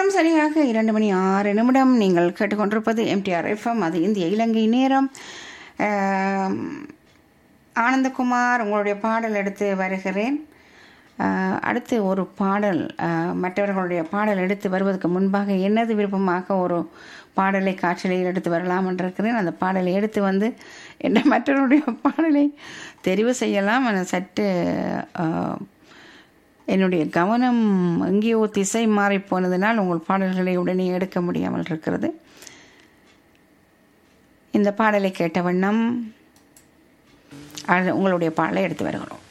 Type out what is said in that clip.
நேரம் சரியாக இரண்டு மணி ஆறு நிமிடம் நீங்கள் கேட்டுக்கொண்டிருப்பது எம்டிஆர் எஃப்எம் அது இந்திய இலங்கை நேரம் ஆம், ஆனந்தகுமார் உங்களுடைய பாடல் எடுத்து வருகிறேன் ஆஹ், அடுத்து ஒரு பாடல் ஆஹ், மற்றவர்களுடைய பாடல் எடுத்து வருவதற்கு முன்பாக எனது விருப்பமாக ஒரு பாடலை காட்சியில் எடுத்து வரலாம் என்றிருக்கிறேன் அந்த பாடலை எடுத்து வந்து என்ன மற்றவருடைய பாடலை தெரிவு செய்யலாம் ஆனால் சற்று ஆஹ், என்னுடைய கவனம் எங்கேயோ திசை மாறி போனதினால் உங்கள் பாடல்களை உடனே எடுக்க முடியாமல் இருக்கிறது இந்த பாடலை கேட்ட வண்ணம் அது உங்களுடைய பாடலை எடுத்து வருகிறோம்